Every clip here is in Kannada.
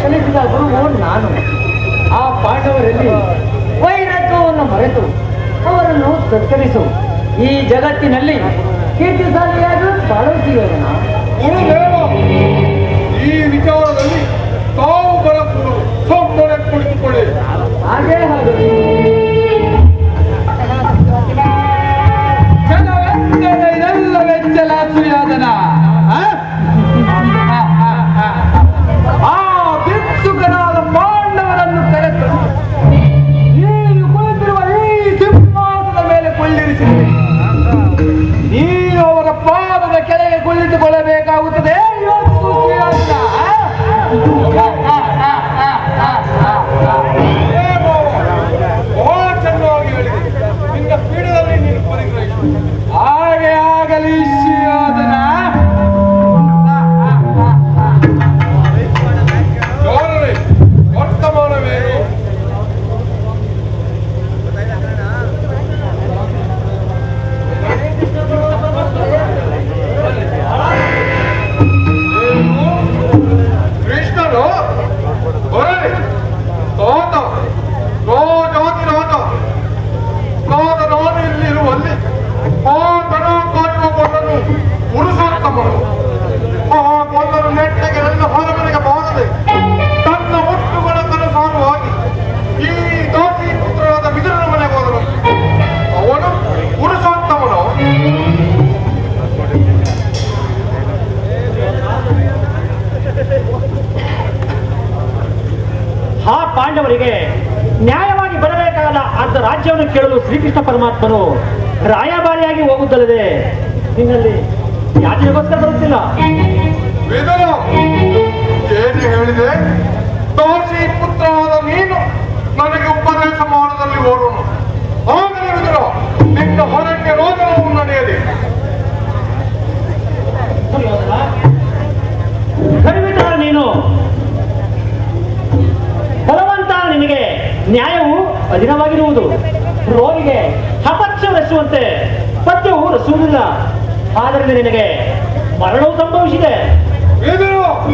ಕಲಿಸಿದ ಗುರುವು ನಾನು ಆ ಪಾಂಡವರಲ್ಲಿ ವೈರತ್ವವನ್ನು ಮರೆತು ಅವರನ್ನು ಸತ್ಕರಿಸು ಈ ಜಗತ್ತಿನಲ್ಲಿ ಕೀರ್ತಿಶಾಲಿಯಾದ ಬಾಳುತ್ತಿರೋದನ ಗುರುದೇವ ಈ ವಿಚಾರದಲ್ಲಿ ತಾವು ಬರಕೂಡು ಸೊಮ್ಮನೆ ಕುಳಿತುಕೊಳ್ಳಿ ಹಾಗೇ ಹಾಗೆ ಕೆಲವೆಂದರೆ ಇದೆಲ್ಲ ವೆಚ್ಚಲಾಸುಯಾದನ ಆ ಭಿಕ್ಷುಕನಾದ ಪಾಂಡವರನ್ನು ಕರೆತಂದು ನೀನು ಕುಳಿತಿರುವ ಈ ಸಿಂಹಾಸನದ ಮೇಲೆ ಕೊಳ್ಳಿರಿಸಿದೆ ನೀನು ಅವರ ಪಾದದ ಕೆಳಗೆ ಕುಳಿತುಕೊಳ್ಳಬೇಕಾಗುತ್ತದೆ ಯೋಚಿಸು ಸುಯಾದನ. ಏ ಮಾವ, ಬಹಳ ಚೆನ್ನಾಗಿ ಹೇಳಿದೆ ನಿನ್ನ ಪೀಠದಲ್ಲಿ ನೀನು ಪರಿಗ್ರಹಿಸು ಹಾಗೆ ಆಗಲಿ ಶ್ರೀಯಾದನ ಗೌರವೇ ವರ್ತಮಾನವೇನು ಏನು? ಕೃಷ್ಣನು ಬರಲಿ ತಾತ ರಾಜಾತಿ ರಾಜ ಕಾದ ನಾನು ಇಲ್ಲಿರುವಲ್ಲಿ ಆ ದನ ಕಾಯುವ ಗೊಲ್ಲನು ಪುರುಷೋತ್ತಮನು ಆ ಗೊಲ್ಲನು ನೆಟ್ಟಗೆ ನನ್ನ ಹೊರಮನೆಗೆ ಬಾರದೆ ತನ್ನ ಒಟ್ಟುಗಳ ಕನಸಾನುವಾಗಿ ಈ ದಾಸಿ ಪುತ್ರರಾದ ವಿದುರನ ಮನೆಗೆ ಹೋದನು ಅವನು ಪುರುಷೋತ್ತಮನು ಆ ಪಾಂಡವರಿಗೆ ನ್ಯಾಯವಾಗಿ ಬರಬೇಕಾದ ಅರ್ಧ ರಾಜ್ಯವನ್ನು ಕೇಳಲು ಶ್ರೀಕೃಷ್ಣ ಪರಮಾತ್ಮನು ರಾಯಭಾರಿಯಾಗಿ ಹೋಗುತ್ತಲ್ಲದೆ ನಿನ್ನಲ್ಲಿ ಯಾತಿಗೋಸ್ಕರ ಬರುತ್ತಿಲ್ಲ ವಿದುರ ಏನು ಹೇಳಿದೆ ದಾಸಿ ಪುತ್ರನಾದ ನೀನು ನನಗೆ ಉಪದೇಶ ಮಾಡದಲ್ಲಿ ಓಡೋನು ಆಗಲಿ ವಿದುರ ನಿನ್ನ ಹೊರಕ್ಕೆ ರೋಗವು ನಡೆಯಲಿ ಖಂಡಿತ ನೀನು ಬಲವಂತ ನಿನಗೆ ನ್ಯಾಯವು ಅಧೀನವಾಗಿರುವುದು ರೋಗಿಗೆ ಅಪಕ್ಷ ರಸುವಂತೆ ಪಥ್ಯವು ರಸುವುದಿಲ್ಲ ಆದ್ದರಿಂದ ನಿನಗೆ ಮರಣವು ಸಂಭವಿಸಿದೆ ವಿದುರ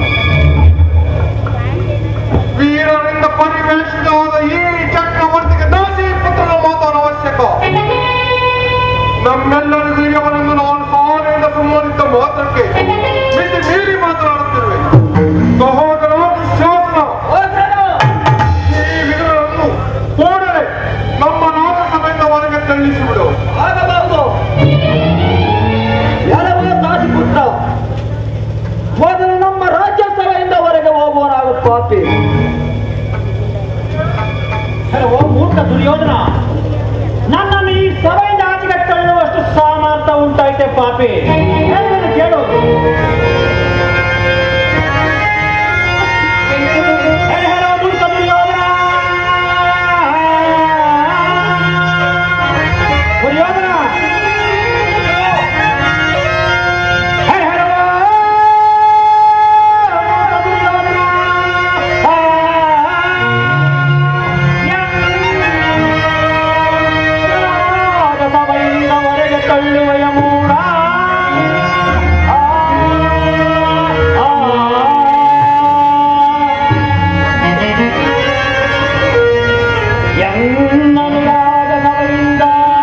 ವೀರರಿಂದ ಪರಿವೇಶಿತವಾದ ಈ ಚಕ್ರವರ್ತಿಗೆ ದಾಸಿ ಪುತ್ರನ ಮಾತಾಡ ಅವಶ್ಯಕ ನಮ್ಮೆಲ್ಲರಿಗೂ ಇವರನ್ನು ನಾನು ಸಾರಿಯಿಂದ ಸುಮ್ಮನಿದ್ದ ಮಾತ್ರಕ್ಕೆ ಮಿತಿ ಮೀರಿ ಮಾತನಾಡುತ್ತಿರುವೆ ಸಹೋದರ ಶಾಸನ ಈ ವಿದುರನ್ನು ಕೂಡಲೇ ನಮ್ಮ ನಾಟ ಸಮೇತ ಹೊರಗೆ ತಳ್ಳಿಸಿಬಿಡು ಆಗಬಾರದು ಯಾರವ ದಾಸಿಪುತ್ರ ಮೊದಲು ನಮ್ಮ ರಾಜ್ಯೋತ್ಸವದಿಂದ ಹೊರಗೆ ಹೋಗುವನಾಗು ಪಾಪಿ ಓ ಮೂರ್ಖ ದುರ್ಯೋಧನ ನನ್ನನ್ನು ಈ ಸಭೆಯಿಂದ ಆಚೆಗೆ ತಳ್ಳುವಷ್ಟು ಸಾಮರ್ಥ್ಯ ಉಂಟಾಯ್ತೆ ಪಾಪಿ ಹೇಳಿದ್ದನ್ನು ಕೇಳು ಹೇಳು, ಹೇಳು, ಮೂರ್ಖ ದುರ್ಯೋಧನ ದುರ್ಯೋಧನ ಹೇಳು, ಹೇಳು, ಮೂರ್ಖ ದುರ್ಯೋಧನ ಸಭೆಯಿಂದವರೆಗೆ ತಳ್ಳುವೆಯ ಮೂಡ ಆ, ಆ, ಎನ್ನನು ರಾಜಸಭೆಯಿಂದ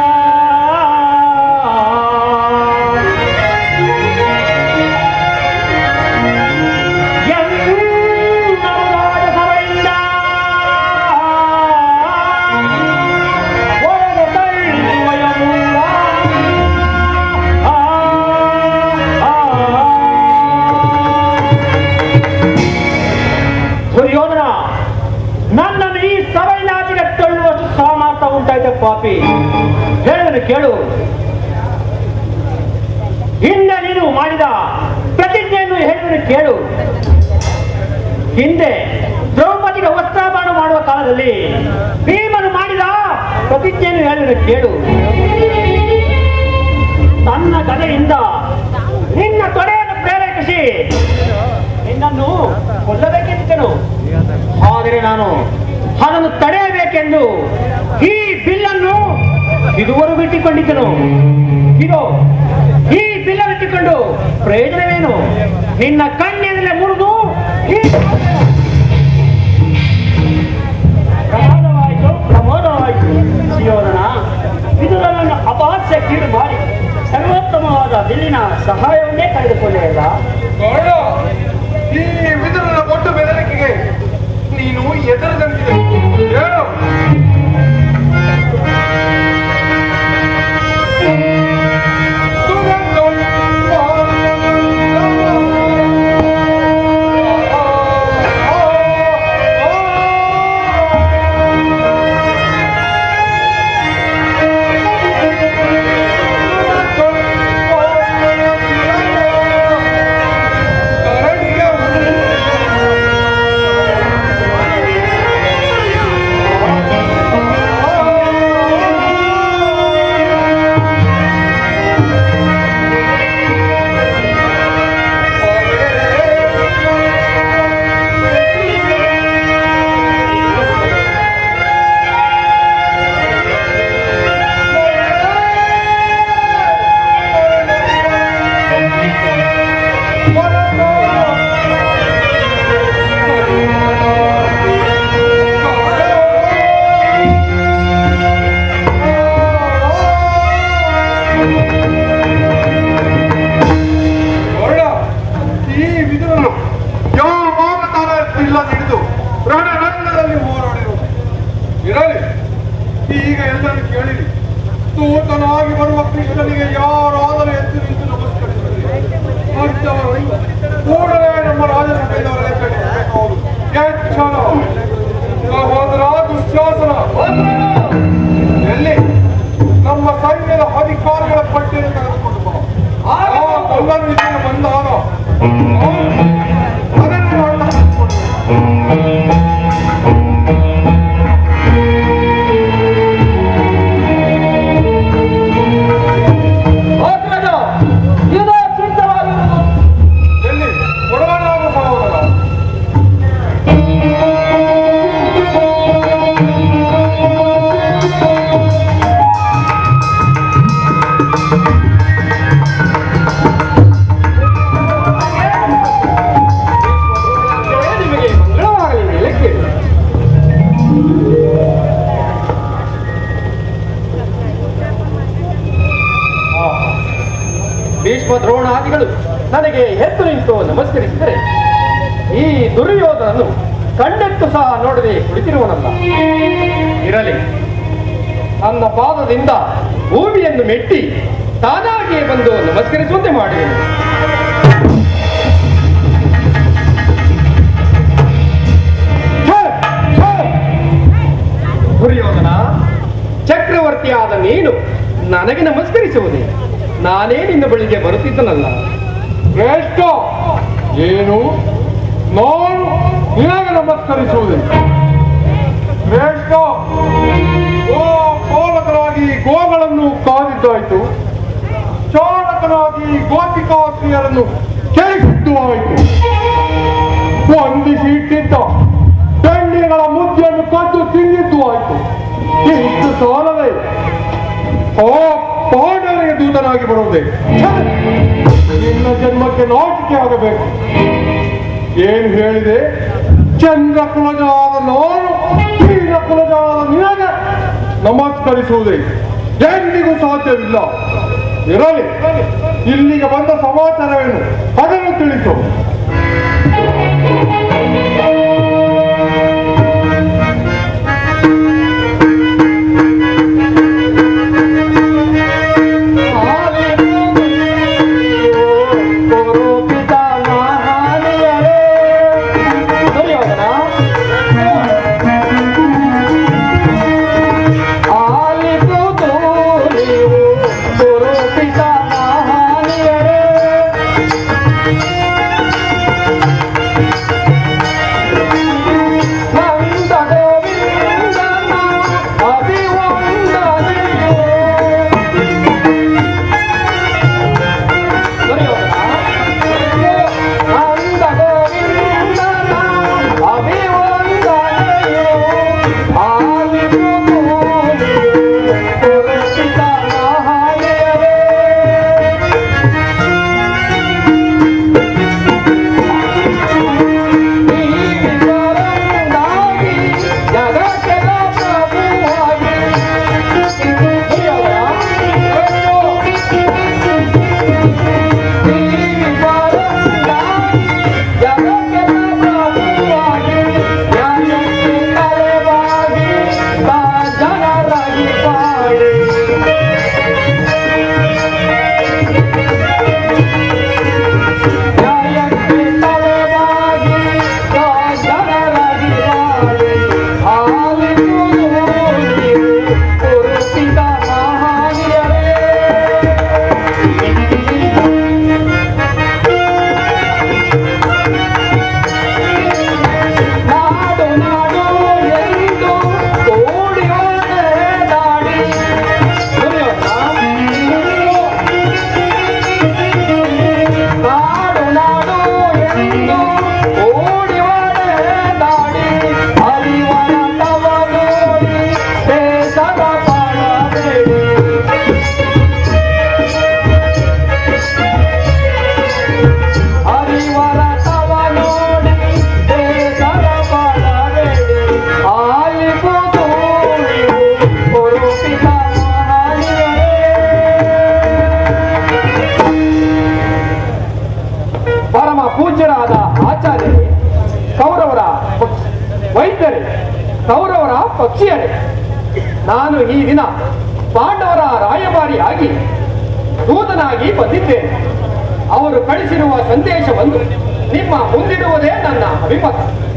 ಎನ್ನನು ರಾಜಸಭೆಯಿಂದ ಒಳಗೆ ತಳ್ಳುವೆಯ ಮೂಡ ಆ, ಆ, ದುರ್ಯೋಧನ ನನ್ನನ್ನು ಈ ಸಭೆಯಿಂದ ಆಚೆಗೆ ತಳ್ಳುವಷ್ಟು ಸಾಮರ್ಥ್ಯ ಉಂಟಾಯ್ತ ಪಾಪಿ ಹೇಳಿದನು ಕೇಳು ಹಿಂದೆ ನೀನು ಮಾಡಿದ ಪ್ರತಿಜ್ಞೆಯನ್ನು ಹೇಳಿದನು ಕೇಳು ಹಿಂದೆ ದ್ರೌಪದಿಗೆ ವಸ್ತ್ರಾಭರಣ ಮಾಡುವ ಕಾಲದಲ್ಲಿ ಭೀಮನು ಮಾಡಿದ ಪ್ರತಿಜ್ಞೆಯನ್ನು ಹೇಳಿದನು ಕೇಳು ತನ್ನ ಗದೆಯಿಂದ ನಿನ್ನ ತೊಡೆಯನ್ನು ಪ್ರೇರೇಪಿಸಿ ನಿನ್ನನ್ನು ಕೊಲ್ಲಬೇಕೆಂದಿದ್ದನು ಆದರೆ ನಾನು ಅದನ್ನು ತಡೆಯಬೇಕೆಂದು ಈ ಬಿಲ್ಲನ್ನು ಇದುವರೆಗೂ ಇಟ್ಟುಕೊಂಡಿದ್ದನು ಇದು ಈ ಬಿಲ್ಲನ್ನು ಇಟ್ಟುಕೊಂಡು ಪ್ರಯೋಜನವೇನು ನಿನ್ನ ಕಣ್ಣಿನಲ್ಲೇ ಮುರಿದು ಈ ಬಿಲ್ಲಿನ ಸಹಾಯವನ್ನೇ ಕಳೆದುಕೊಳ್ಳಲ್ಲ ನೋಡ ಈ ವಿದುರನ ಒಟ್ಟು ಬೆದರಿಕೆಗೆ ನೀನು ಎದುರದಂತಿದೆ ಹೇಳು ನೋಡ ಈ ವಿದುರನು ಯಾವ ತಾನ ಇಲ್ಲ ಹಿಡಿದು ರಣರಂಗದಲ್ಲಿ ಹೋರಾಡಿರುವುದು ಇರಲಿ ಈಗ ಎಲ್ಲರೂ ಕೇಳಿರಿ ತೂತನಾಗಿ ಬರುವ ಕೃಷ್ಣನಿಗೆ ಯಾರಾದರೂ ಎದ್ದು ನಿಂತು ನಮಸ್ಕರಿಸಿದರೆ ಅಂಥವರು ಕೂಡಲೇ ನಮ್ಮ ರಾಜಸಭೆಯವರ ಎಚ್ಚರಿಸಬೇಕಾಗುವುದು ಎಚ್ಚರ ಸಹೋದರ ದುಶ್ಯಾಸನ ಎಲ್ಲಿ ನಮ್ಮ ಸೈನ್ಯದ ಅಧಿಕಾರಿಗಳ ಪಟ್ಟಿಯನ್ನು ತೆಗೆದುಕೊಂಡು ಬಾ ಆ ಕೊಲ್ಲನು ಇದನ್ನು ಬಂದಾಗ ಅದನ್ನು ನಾನು ತೆಗೆದುಕೊಂಡು ಅಗ್ರಜ ಇದು ಸಿದ್ಧವಾಗಿರುವುದು ಎಲ್ಲಿ ಕೊಡವನಾಗ ಸಹೋದರ ನಿಮಗೆ ಮಂಗಳವಾಗಲಿ ಮೇಲೆ ಕೇಳಿ ಭೀಷ್ಮ ದ್ರೋಣಾದಿಗಳು ನನಗೆ ಎದ್ದು ನಿಂತು ನಮಸ್ಕರಿಸಿದರೆ ಈ ದುರ್ಯೋಧನನು ಕಣ್ಣೆತ್ತು ಸಹ ನೋಡದೆ ಕುಳಿತಿರುವನಲ್ಲ ಇರಲಿ ನನ್ನ ಪಾದದಿಂದ ಭೂಮಿಯನ್ನು ಮೆಟ್ಟಿ ತಾನಾಗಿಯೇ ಬಂದು ನಮಸ್ಕರಿಸುವಂತೆ ಮಾಡಿದೆನು ಛೆ! ಛೆ! ದುರ್ಯೋಧನ ಚಕ್ರವರ್ತಿಯಾದ ನೀನು ನನಗೆ ನಮಸ್ಕರಿಸುವುದೇ ನಾನೇ ನಿನ್ನ ಬಳಿಗೆ ಬರುತ್ತಿದ್ದನಲ್ಲ ಶ್ರೇಷ್ಠ ಏನು ನಾನು ನಿನಗೆ ನಮಸ್ಕರಿಸುವುದೇ ಶ್ರೇಷ್ಠ ಓ ಪಾಲಕರಾಗಿ ಗೋಗಳನ್ನು ಕಾದಿದ್ದಾಯ್ತು ಚಾಲಕನಾಗಿ ಗೋಪಿಕಾಸ್ತ್ರೀಯರನ್ನು ಕೆಳಿಸಿದ್ದು ಆಯಿತು ವಂದಿಸಿ ಇಟ್ಟಿದ್ದ ಬೆಳ್ಳಿಗಳ ಮುದ್ದೆಯನ್ನು ಕದ್ದು ತಿಂದಿದ್ದು ಆಯಿತು ಇಷ್ಟು ಸಾಲವೇ ಆ ಪಾಂಡವರಿಗೆ ದೂತನಾಗಿ ಬರುವುದೇ ಛೆ! ನಿನ್ನ ಜನ್ಮಕ್ಕೆ ನಾಚಿಕೆ ಆಗಬೇಕು ಏನು ಹೇಳಿದೆ ಚಂದ್ರ ಕುಲಜಾದ ನಾನು ಕ್ಷೀರ ಕುಲಜಾದ ನಿನಗೆ ನಮಸ್ಕರಿಸುವುದೇ ಎಂದಿಗೂ ಸಾಧ್ಯವಿಲ್ಲ ಇರಲಿ ಇಲ್ಲಿಗೆ ಬಂದ ಸಮಾಚಾರವೇನು ಅದನ್ನು ತಿಳಿಸು ದುರ್ಯೋಧನ ಆಲಿಸುವುದು ನೀವು ಗುರುಪಿತ ಮಹಾನಿಯರೇ ನಂದ ಗೋವಿಂದನ ಅಭಿವಂದನೆಯೋ ದುರ್ಯೋಧನ ನಂದ ಗೋವಿಂದನ ಅಭಿವಂದನೆಯೋ ಆಲಿಸುವುದು ನೀವು ಗುರುಪಿತ ಮಹಾನಿಯರೇ ಪೂಜ್ಯರಾದ ಆಚಾರ್ಯರೇ ಕೌರವರ ಪಕ್ಷ- ವೈದ್ಯರೇ ಕೌರವರ ಪಕ್ಷಿಯರೇ ನಾನು ಈ ದಿನ ಪಾಂಡವರ ರಾಯಭಾರಿಯಾಗಿ ದೂತನಾಗಿ ಬಂದಿದ್ದೇನೆ ಅವರು ಕಳಿಸಿರುವ ಸಂದೇಶವನ್ನು ನಿಮ್ಮ ಮುಂದಿಡುವುದೇ ನನ್ನ ಅಭಿಮತ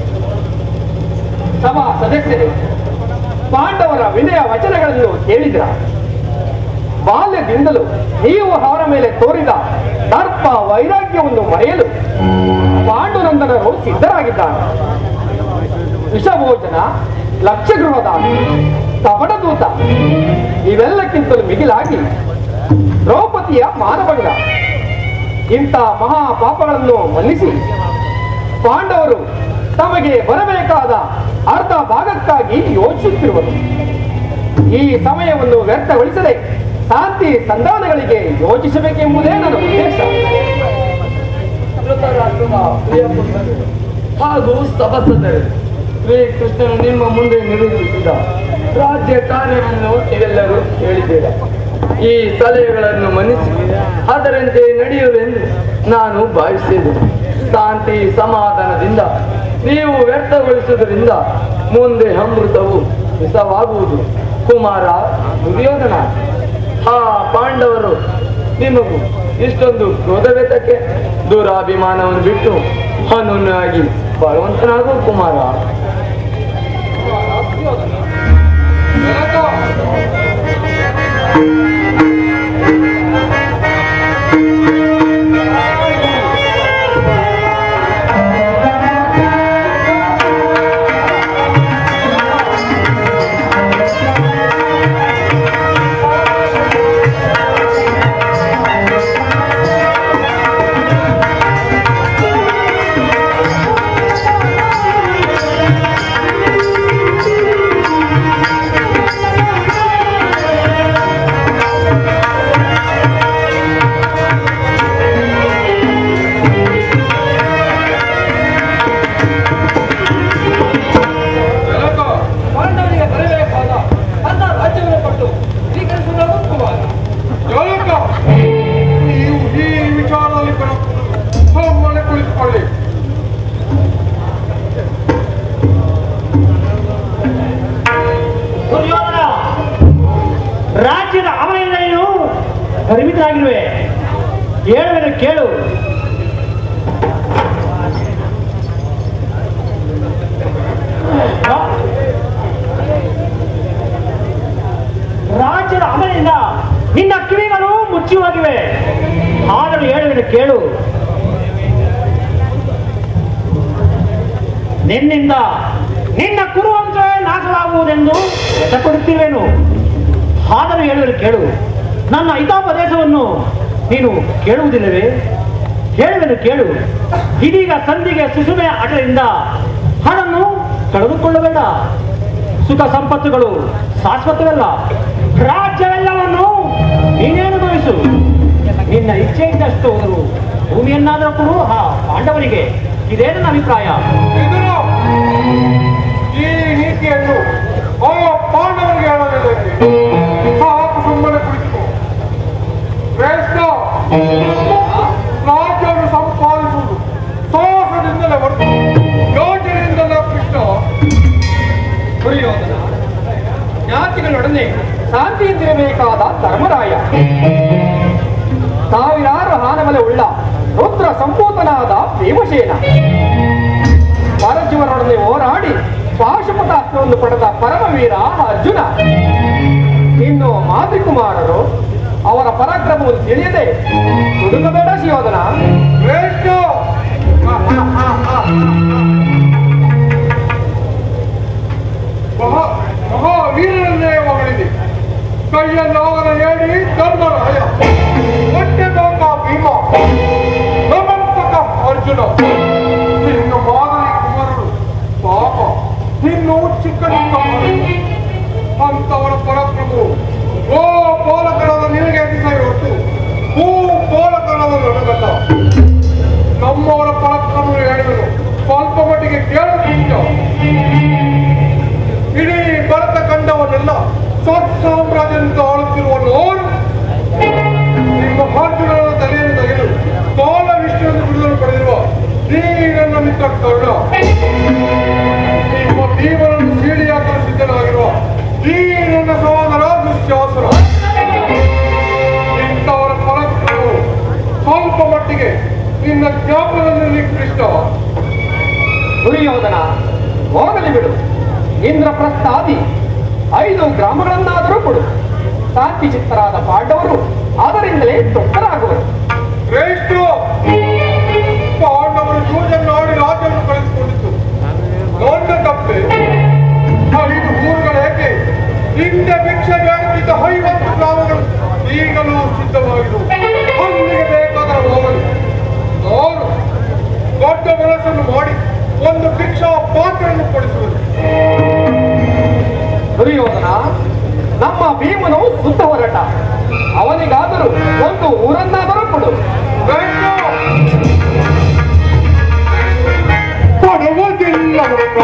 ಸಭಾ ಸದಸ್ಯರೇ ಪಾಂಡವರ ವಿನಯ ವಚನಗಳನ್ನು ಕೇಳಿದ್ರ ಬಾಲ್ಯದಿಂದಲೂ ನೀವು ಅವರ ಮೇಲೆ ತೋರಿದ ದರ್ಪ ವೈರಾಗ್ಯವನ್ನು ಮರೆಯಲು ಪಾಂಡುನಂದನರು ಸಿದ್ಧರಾಗಿದ್ದಾರೆ ವಿಷಭೋಜನ ಲಕ್ಷಗೃಹದಾನ ಕಪಟದೂತ ಇವೆಲ್ಲಕ್ಕಿಂತಲೂ ಮಿಗಿಲಾಗಿ ದ್ರೌಪದಿಯ ಮಾನಭಂಗ ಇಂಥ ಮಹಾ ಪಾಪಗಳನ್ನು ಮನ್ನಿಸಿ ಪಾಂಡವರು ತಮಗೆ ಬರಬೇಕಾದ ಅರ್ಧ ಭಾಗಕ್ಕಾಗಿ ಯೋಚಿಸುತ್ತಿರುವರು ಈ ಸಮಯವನ್ನು ವ್ಯರ್ಥಗೊಳಿಸದೆ ಶಾಂತಿ ಸಂಧಾನಗಳಿಗೆ ಯೋಚಿಸಬೇಕೆಂಬುದೇ ನನ್ನ ಉದ್ದೇಶ ಧೃತರಾಷ್ಟ್ರನ ಪ್ರಿಯ ಪುತ್ರರು ಹಾಗೂ ಸಭಸದರು ಶ್ರೀಕೃಷ್ಣನು ನಿಮ್ಮ ಮುಂದೆ ನಿರೂಪಿಸಿದ ರಾಜ್ಯ ಕಾರ್ಯವನ್ನು ನೀವೆಲ್ಲರೂ ಕೇಳಿದ್ದೀರ ಈ ಸಲಹೆಗಳನ್ನು ಮನ್ನಿಸಿ ಅದರಂತೆ ನಡೆಯುವೆಂದು ನಾನು ಭಾವಿಸಿದೆ ಶಾಂತಿ ಸಮಾಧಾನದಿಂದ ನೀವು ವ್ಯರ್ಥಗೊಳಿಸುವುದರಿಂದ ಮುಂದೆ ಅಮೃತವು ವಿಷವಾಗುವುದು ಕುಮಾರ ದುರ್ಯೋಧನ ಆ ಪಾಂಡವರು ನಿಮಗೂ ಇಷ್ಟೊಂದು ಕ್ರೋಧವೆತಕ್ಕೆ ದುರಾಭಿಮಾನವನ್ನು ಬಿಟ್ಟು ಹನುನಾಗಿ ಬಲವಂತನಾಗು ಕುಮಾರ ಜನಕ ಪಾಂಡವರಿಗೆ ಬರಬೇಕಾದ ಅರ್ಧ ರಾಜ್ಯವನ್ನು ಕೊಟ್ಟು ಸ್ವೀಕರಿಸುವುದು ಕುಮಾರ ಜನಕ ನೀವು ಈ ವಿಚಾರದಲ್ಲಿ ಸುಮ್ಮನೆ ಕುಳಿತುಕೊಳ್ಳಿ ದುರ್ಯೋಧನ ರಾಜ್ಯದ ಅಮಲಿಂದ ನೀನು ಪರಿಮಿತರಾಗಿರುವೆ ಹೇಳುವೆನು ಕೇಳು ರಾಜ್ಯದ ಅಮಲಿನಿಂದ ನಿನ್ನ ಕಿವಿಗಳು ಮುಚ್ಚಿ ಹೋಗಿವೆ ಆದರೂ ಹೇಳುವೆನು ಕೇಳು ನಿನ್ನಿಂದ ನಿನ್ನ ಕುರುವಂಶವೇ ನಾಶವಾಗುವುದೆಂದು ಕೊಡುತ್ತಿರುವೆನು ಆದರೂ ಹೇಳುವರು ಕೇಳು ನನ್ನ ಹಿತೋಪದೇಶವನ್ನು ನೀನು ಕೇಳುವುದಿಲ್ಲವೇ ಹೇಳುವೆನು ಕೇಳು ಇದೀಗ ಸಂಧಿಗೆ ಸುಸುಮೆ ಅಟದಿಂದ ಹಣನ್ನು ಕಳೆದುಕೊಳ್ಳಬೇಡ ಸುಖ ಸಂಪತ್ತುಗಳು ಶಾಶ್ವತವಲ್ಲ ರಾಜ್ಯವೆಲ್ಲವನ್ನು ನೀನೇ ಅನುಭವಿಸು ನಿನ್ನ ಇಚ್ಛೆ ಇದ್ದಷ್ಟು ಹೋದರು ಭೂಮಿಯನ್ನಾದರೂ ಕೊಡು ಆ ಪಾಂಡವರಿಗೆ ಇದೇ ನನ್ನ ಅಭಿಪ್ರಾಯ ಇದನ್ನು ಈ ನೀತಿಯನ್ನು ಆ ಪಾಂಡವರಿಗೆ ಹೇಳಬೇಕು ಸಾಕು ಸುಮ್ಮನೆ ಕುಳಿತುಕೋ ಶ್ರೇಷ್ಠ ರಾಜ್ಯವನ್ನು ಸಂಪಾದಿಸುವುದು ಸಾಹಸದಿಂದಲೇ ಹೊರತು ಯೋಚನೆಯಿಂದಲೇ ಕೃಷ್ಣ ದುರ್ಯೋಧನ ಜ್ಞಾತಿಗಳೊಡನೆ ಶಾಂತಿಯಿಂದಿರಬೇಕಾದ ಧರ್ಮರಾಯ ಸಾವಿರಾರು ಹಾನಮಲೆ ಉಳ್ಳ ರುದ್ರ ಸಂಪೂತನಾದ ಭೀಮಸೇನ ಪರಜೀವನೊಡನೆ ಹೋರಾಡಿ ಪಾಶುಪತಾಸ್ತ್ರವನ್ನು ಪಡೆದ ಪರಮವೀರ ಅರ್ಜುನ ಇನ್ನು ಮಾತೃಕುಮಾರರು ಅವರ ಪರಾಕ್ರಮವನ್ನು ತಿಳಿಯದೆ ಹುಡುಕಬೇಡ ಶಿಯೋಧನ ಶ್ರೇಷ್ಠ ಮಹಾ ಮಹಾವೀರರನ್ನೇ ಹೊಗಳಿದೆ ಕೈಯನ್ನಾಗದ ಹೇಳಿ ಧರ್ಮರಾಯ ಹೊಟ್ಟೆ ಬೇಕಾ ಭೀಮ ನಮಂತಕ ಅರ್ಜುನ ನಿನ್ನ ಮಾದರಿ ಕುಮಾರರು ಪಾಪ ಇನ್ನು ಚಿಕ್ಕ ಚಿಕ್ಕ ಮಕ್ಕಳು. ಅಂತವರ ಪರಾಕ್ರಮವು ಓ ಬೋಲಕರಾದ ನಿನಗೆ ಅತಿಶಯ ಹೊತ್ತು ಭೂ ಬೋಲಕರಾದ ನನಗಲ್ಲ ನಮ್ಮವರ ಪರಾಕ್ರಮ ಹೇಳಿದರು ಸ್ವಲ್ಪ ಮಟ್ಟಿಗೆ ಕೇಳುತ್ತಿದ್ದ ಇಡೀ ಭರತ ಖಂಡವನ್ನೆಲ್ಲ ಸ್ವತ್ ಸಾಮ್ರಾಜ್ಯದಿಂದ ಆಳುತ್ತಿರುವ ನೋರು ನಿಮ್ಮ ಅರ್ಜುನನ ತಲೆಯನ್ನು ತೆಗೆದು ಕಾಲ ವಿಷ್ಣುವನ್ನು ಬಿಡುಗಡೆ ಪಡೆದಿರುವ ನಿನ್ನ ಜ್ಞಾಪನದಲ್ಲಿ ಕೃಷ್ಣ ದುರ್ಯೋಧನ ಹೋಗಲಿ ಬಿಡು ಇಂದ್ರಪ್ರಸ್ಥಾದಿ ಐದು ಗ್ರಾಮಗಳನ್ನಾದರೂ ಕೊಡು ಶಾಂತಿ ಚಿತ್ತರಾದ ಪಾಂಡವರು ಅದರಿಂದಲೇ ತೃಪ್ತರಾಗುವರು ಶ್ರೇಷ್ಠ ಪಾಂಡವರು ಜೂಜನ್ನಾಡಿ ರಾಜ್ಯವನ್ನು ಕಳಿಸಿಕೊಂಡಿತ್ತು ದೊಡ್ಡ ತಪ್ಪೆ ಐದು ಊರುಗಳೇಕೆ ಹಿಂದೆ ಭಿಕ್ಷೆ ಬೇಡುತ್ತಿದ್ದ ಐವತ್ತು ಗ್ರಾಮಗಳು ಈಗಲೂ ಸಿದ್ಧವಾಗಿರು ಅಲ್ಲಿಗೆ ಬೇಕಾದರೆ ಹೋಗಲು ನಾನು ದೊಡ್ಡ ಮನಸ್ಸನ್ನು ಮಾಡಿ ಒಂದು ಭಿಕ್ಷಾ ಪಾತ್ರೆಯನ್ನು ಕೊಡಿಸುವುದು ದುರ್ಯೋಧನ ನಮ್ಮ ಭೀಮನು ಸುತ್ತ ಹೊರಟ ಅವನಿಗಾದರೂ ಒಂದು ಊರನ್ನಾದರೂ ಕೊಡು ಕೊಡುವುದಿಲ್ಲ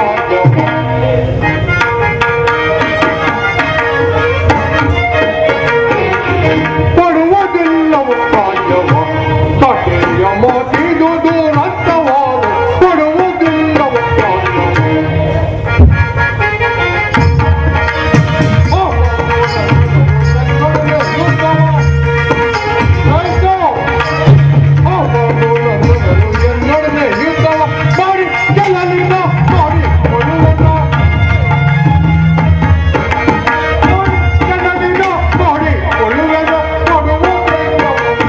ಕೊಡುವುದಿಲ್ಲವು ರಾಜ್ಯವ ಕಟೆಯ ಮಾತಿದುದು ರಕ್ತವಾದ ಕೊಡುವುದಿಲ್ಲವು ನಡುವೆ ಯುದ್ಧವ ಮಾಡಿ ಗೆಲ್ಲಲಿಲ್ಲ ಮಾಡಿ ಕೊಡುವುದ ಗೆಲ್ಲಲಿಲ್ಲ ಮಾಡಿ ಕೊಳ್ಳುವೆದ ಕೊಡುವುದಿಲ್ಲ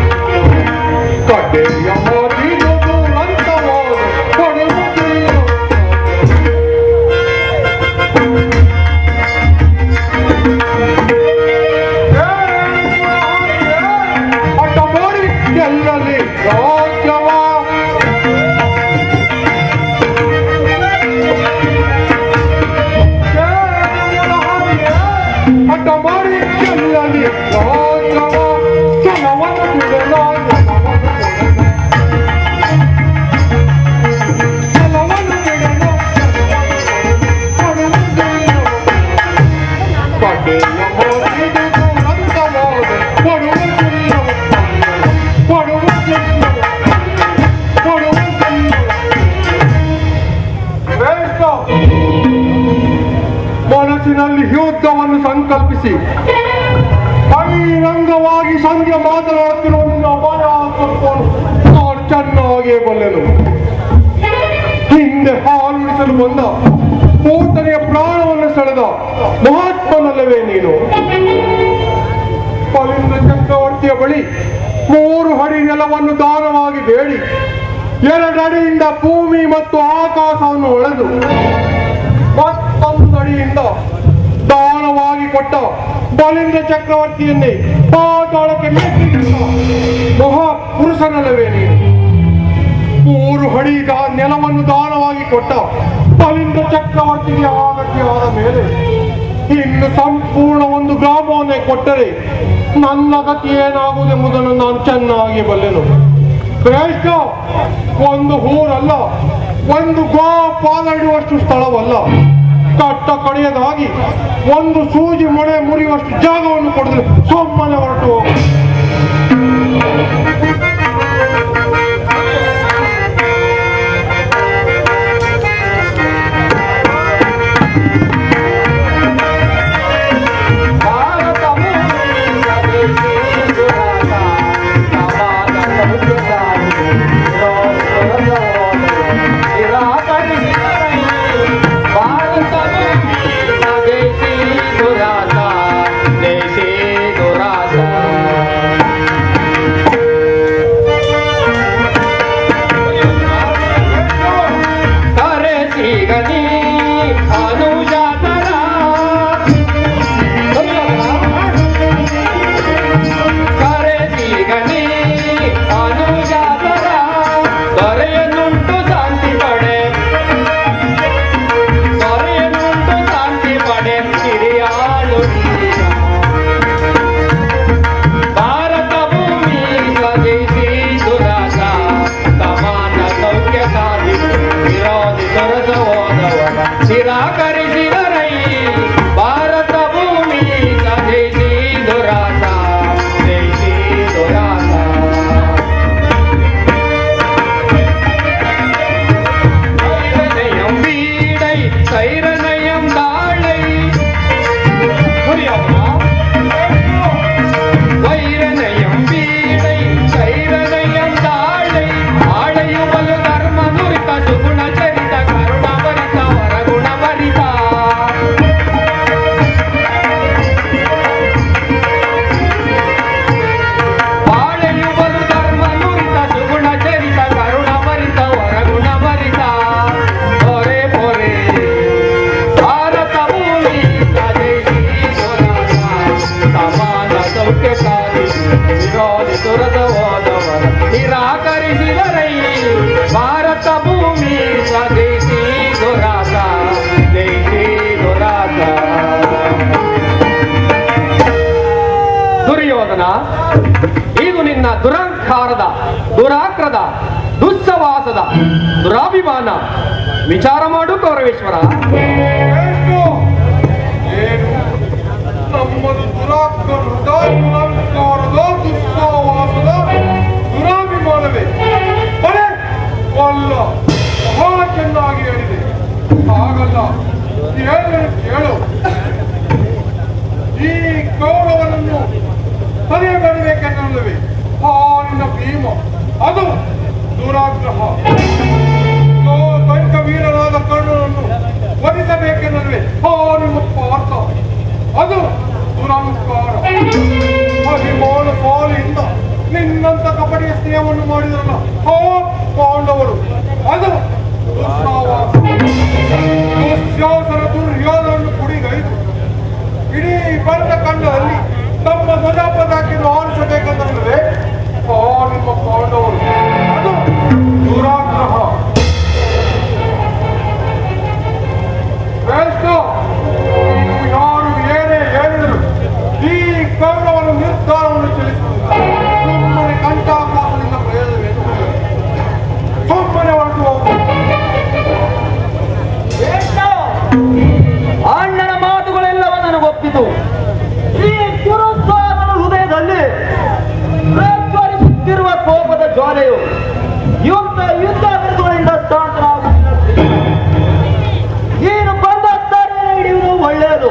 ಕಡ್ಡೆಯ ಮಾತಿದುದು ರಂತವಾದ ಕೊಡುವುದಿಲ್ಲ ಅಡ್ಡ ಮಾಡಿ ಗೆಲ್ಲಲಿ ರಾಜ್ಯವ ಅಡ್ಡ ಮಾಡಿ ಗೆಲ್ಲಲಿ ರಾಜ್ಯವ ಜನವನ್ನು ಬಿಡಲಾಗ ಜನವನ್ನು ಬಿಡಲು ಕೊಡುವುದಿಲ್ಲ ಕಡೆಯ ಮಾತಿದುದು ರಂತವಾದ ಕೊಡುವುದಿಲ್ಲ ಕೊಡುವುದಿಲ್ಲ ಕೊಡುವುದಿಲ್ಲ ಶ್ರೇಷ್ಠ ಮನಸ್ಸಿನಲ್ಲಿ ಯುದ್ಧವನ್ನು ಸಂಕಲ್ಪಿಸಿ ಬಹಿರಂಗವಾಗಿ ಸಂಜೆ ಮಾತನಾಡುತ್ತಿರುವ ನಿನ್ನ ಅಪಾಯ ಸ್ವಲ್ಪವನ್ನು ನಾನು ಚೆನ್ನಾಗಿಯೇ ಬಲ್ಲೆನು ಹಿಂದೆ ಹಾಲುಣಿಸಲು ಬಂದ ಪೂತನೆಯ ಪ್ರಾಣವನ್ನು ಸೆಳೆದ ಮಹಾತ್ಮನಲ್ಲವೇ ನೀನು ಪಲಿಂದ ಚಕ್ರವರ್ತಿಯ ಬಳಿ ಮೂರು ಹಡಿ ನೆಲವನ್ನು ದಾನವಾಗಿ ಬೇಡಿ ಎರಡಡಿಯಿಂದ ಭೂಮಿ ಮತ್ತು ಆಕಾಶವನ್ನು ಒಳೆದು ಮತ್ತೊಂದು ಅಡಿಯಿಂದ ದಾನವಾಗಿ ಕೊಟ್ಟ ಬಲಿಂದ ಚಕ್ರವರ್ತಿಯನ್ನೇ ಪಾತಾಳಕ್ಕೆ ಮೆಟ್ಟಿಸಿದ ಮಹಾಪುರುಷನಲ್ಲವೇ ನೀನು ಮೂರು ಹಡಿ ದಾ- ನೆಲವನ್ನು ದಾನವಾಗಿ ಕೊಟ್ಟ ಬಲಿಂದ ಚಕ್ರವರ್ತಿಗೆ ಆಗತ್ಯವಾದ ಮೇಲೆ ಇನ್ನು ಸಂಪೂರ್ಣ ಒಂದು ಗ್ರಾಮವನ್ನೇ ಕೊಟ್ಟರೆ ನನ್ನ ಗತಿ ಏನಾಗುವುದೆಂಬುದನ್ನು ನಾನು ಚೆನ್ನಾಗಿ ಬಲ್ಲೆನು ಶ್ರೇಷ್ಠ ಒಂದು ಊರಲ್ಲ ಒಂದು ಗೋ ಪಾಲಿಡುವಷ್ಟು ಸ್ಥಳವಲ್ಲ ಕಟ್ಟ ಕಡೆಯದಾಗಿ ಒಂದು ಸೂಜಿ ಮೊಳೆ ಮುರಿಯುವಷ್ಟು ಜಾಗವನ್ನು ಕೊಡಿದ್ರೆ ಸುಮ್ಮನೆ ಹೊರಟು ಹೋಗು ದುರಹಂಕಾರದ ದುರಾಕ್ರದ ದುಸ್ಸವಾಸದ ದುರಾಭಿಮಾನ ವಿಚಾರ ಮಾಡು ಕೌರವೇಶ್ವರ ಎಷ್ಟು? ಏನು ನಮ್ಮದು ದುರಾಕ್ರದ ದುರಂಕಾರದ ದುಸ್ಸಾವಾಸದ ದುರಾಭಿಮಾನವೇ ಬರೇ ಅಲ್ಲ ಬಹಳ ಚೆನ್ನಾಗಿ ಹೇಳಿದೆ ಹಾಗಲ್ಲ ಕೇಳು ಕೇಳು ಈ ಕೌರವನನ್ನು ಸರಿಯಬೇಡಬೇಕೆನ್ನಲ್ಲವೇ ಹಾಲಿನ ಭೀಮ ಅದು ದುರಾಗ್ರಹ ದಂಕ ವೀರನಾದ ಕರ್ಣನನ್ನು ವಧಿಸಬೇಕೆನ್ನಲ್ವೇ ಹಾಲಿನ ಪಾರ್ಥ ಅದು ದುರಹಂಕಾರ ಅಭಿಮಾನ ಸಾಲಿಯಿಂದ ನಿನ್ನಂತ ಕಪಟಿಯ ಸ್ನೇಹವನ್ನು ಮಾಡಿದ್ರಲ್ಲ ಹೋ ಪಾಂಡವರು ಅದು ದುಸ್ಸಾವಾಸ ದುಶ್ಯಾಸನ ದುರ್ಯೋಧನನ್ನು ಕುಡಿಗೈದು ಇಡೀ ಬಂದ ಕಂಡದಲ್ಲಿ ತಮ್ಮ ಧ್ವಜಪದಾಕಿಯನ್ನು ಆರಿಸಬೇಕಂದ್ರೆ ಆ ನಿಮ್ಮ ಪಾಂಡವರು ಅದು ದುರಾಗ್ರಹ ಶ್ರೇಷ್ಠ ನೀವು ಯಾರು ಏನೇ ಹೇಳಿದರು ಈ ಕೌರವನ ನಿರ್ಧಾರವನ್ನು ತಿಳಿಸುವುದಿಲ್ಲ ಸುಮ್ಮನೆ ಕಂಠಾಪಾಸದಿಂದ ಪ್ರಯೋಜನವೇನು ಸುಮ್ಮನೆ ಹೊರಟು ಹೋಗುವುದು ಅಣ್ಣನ ಮಾತುಗಳೆಲ್ಲವೂ ನನಗೊಪ್ಪಿತು ಈ ಗುರುಸ್ವಾಮನ ಹೃದಯದಲ್ಲಿ ಪ್ರಜ್ವಲಿಸುತ್ತಿರುವ ಕೋಪದ ಜ್ವಾಲೆಯು ಯುದ್ಧ ಯುದ್ಧ ಬಿರುದುಗಳಿಂದ ಶಾಂತನಾಗುತ್ತಿಲ್ಲ ನೀನು ಬಂದ ದಾರಿಯನ್ನು ಹಿಡಿಯುವುದು ಒಳ್ಳೆಯದು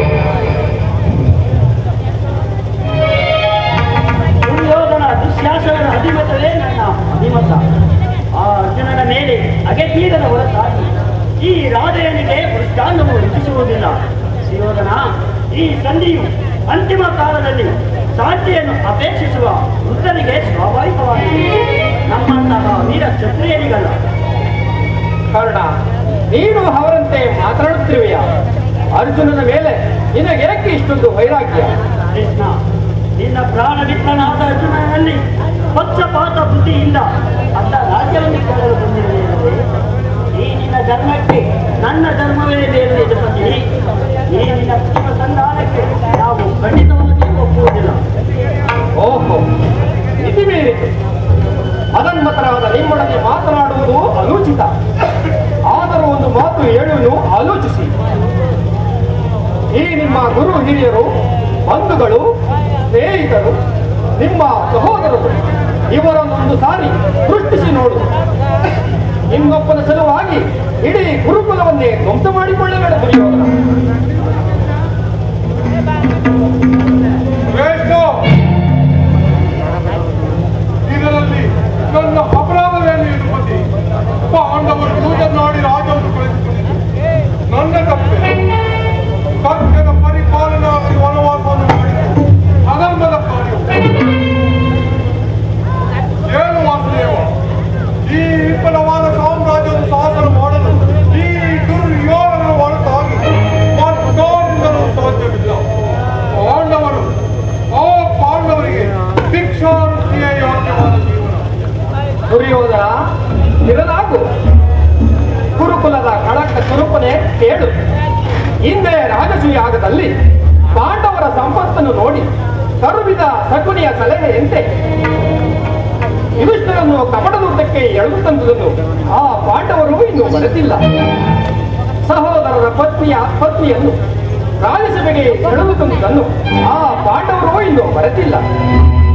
ದುರ್ಯೋಧನ ದುಶ್ಯಾಸನದ ಅಧಿಮತವೇ ನನ್ನ ಅಧಿಮತ ಆ ಅರ್ಜುನನ ಮೇಲೆ ಅಗತೀರದ ಹೊರತಾಗಿ ಈ ರಾಜನಿಗೆ ಪುರುಷಾಂಗವು ಹೆಚ್ಚಿಸುವುದಿಲ್ಲ ಸುಯೋಧನ ಈ ಸಂಧಿಯು ಅಂತಿಮ ಕಾಲದಲ್ಲಿ ಶಾಂತಿಯನ್ನು ಅಪೇಕ್ಷಿಸುವ ವೃದ್ಧನಿಗೆ ಸ್ವಾಭಾವಿಕವಾಗಿದೆ ನಮ್ಮಂತಹ ವೀರ ಕ್ಷತ್ರಿಯರಿಗಲ್ಲ ಕರ್ಣ ನೀನು ಅವರಂತೆ ಮಾತನಾಡುತ್ತಿರುವೆಯ ಅರ್ಜುನನ ಮೇಲೆ ನಿನಗೇಕೆ ಇಷ್ಟೊಂದು ವೈರಾಗ್ಯ ಕೃಷ್ಣ ನಿನ್ನ ಪ್ರಾಣ ವಿಪ್ರನಾದ ಅರ್ಜುನನಲ್ಲಿ ಪಕ್ಷಪಾತ ಬುದ್ಧಿಯಿಂದ ಅಂತ ರಾಜ್ಯವನ್ನು ಕೇಳಲು ಬಂದಿರುವೆ ಈ ನಿನ್ನ ಧರ್ಮಕ್ಕೆ ನನ್ನ ಧರ್ಮವೇ ಬೇರೆ ಯಜಪತಿ ಈ ನಿನ್ನ ಪುಷ್ಪ ಸಂಧಾನಕ್ಕೆ ನಾವು ಖಂಡಿತವಾಗಿ ಒಪ್ಪುವುದಿಲ್ಲ ಓಹೋ ಮಿತಿ ಮೀರಿತು ಅದನ್ಮತರಾದ ನಿಮ್ಮೊಡನೆ ಮಾತನಾಡುವುದು ಅನುಚಿತ ಆದರೂ ಒಂದು ಮಾತು ಹೇಳುವುದು ಆಲೋಚಿಸಿ ಈ ನಿಮ್ಮ ಗುರು ಹಿರಿಯರು ಬಂಧುಗಳು ಸ್ನೇಹಿತರು ನಿಮ್ಮ ಸಹೋದರರು ಇವರನ್ನೊಂದು ಸಾರಿ ಸೃಷ್ಟಿಸಿ ನೋಡು ನಿಮ್ಮೊಬ್ಬನ ಸಲುವಾಗಿ ಇಡೀ ಗುರುಕುಲವನ್ನೇ ಧ್ವಂಸ ಮಾಡಿಕೊಳ್ಳಬೇಡ ದುರ್ಯೋಧನ ಶ್ರೇಷ್ಠ ಇದರಲ್ಲಿ ನನ್ನ ಅಪರಾಧವೇನು ಇರುಪತಿ ಪಾಂಡವರು ದೂತನಾಡಿ ರಾಜವನ್ನು ಕಳಿಸಿಕೊಂಡಿದ್ದು ನನ್ನ ತಪ್ಪೆ ಸತ್ಯದ ಪರಿಪಾಲನೆಯಾಗಿ ವನವಾಸವನ್ನು ಮಾಡಿದ್ದು ಅಧರ್ಮದ ಕಾರ್ಯ ಏನು ವಾಸುದೇವ ಈ ವಿಫಲವಾದ ಸಾಮ್ರಾಜ್ಯವನ್ನು ಶಾಸನ ಮಾಡಲು ಈ ದುರ್ಯೋಧನ ಹೊರತಾಗಿ ಮತ್ತಾರಿಂದಲೂ ಸಾಧ್ಯವಿಲ್ಲ ಪಾಂಡವರು ಆ ಪಾಂಡವರಿಗೆ ಭಿಕ್ಷಾವೃತ್ತಿಯೇ ಯೋಗ್ಯವಾದ ಜೀವನ ದುರ್ಯೋಧನ ಇರಲಾಗು ಗುರುಕುಲದ ಕಳಕ ಸ್ವರೂಪನೇ ಕೇಳು ಹಿಂದೆ ರಾಜಸೂಯಾಗದಲ್ಲಿ ಪಾಂಡವರ ಸಂಪತ್ತನ್ನು ನೋಡಿ ಕರುವಿದ ಸಕುನಿಯ ಸಲಹೆಯಂತೆ ಯುಧಿಷ್ಠರನ್ನು ಕಪಟದುದ್ದಕ್ಕೆ ಎಳೆದು ತಂದುದನ್ನು ಆ ಪಾಂಡವರು ಇನ್ನು ಮರೆತಿಲ್ಲ ಸಹೋದರರ ಪತ್ನಿಯ ಪತ್ನಿಯನ್ನು ರಾಜ್ಯಸಭೆಗೆ ಎಳೆದು ತಂದುದನ್ನು ಆ ಪಾಂಡವರು ಇನ್ನು ಮರೆತಿಲ್ಲ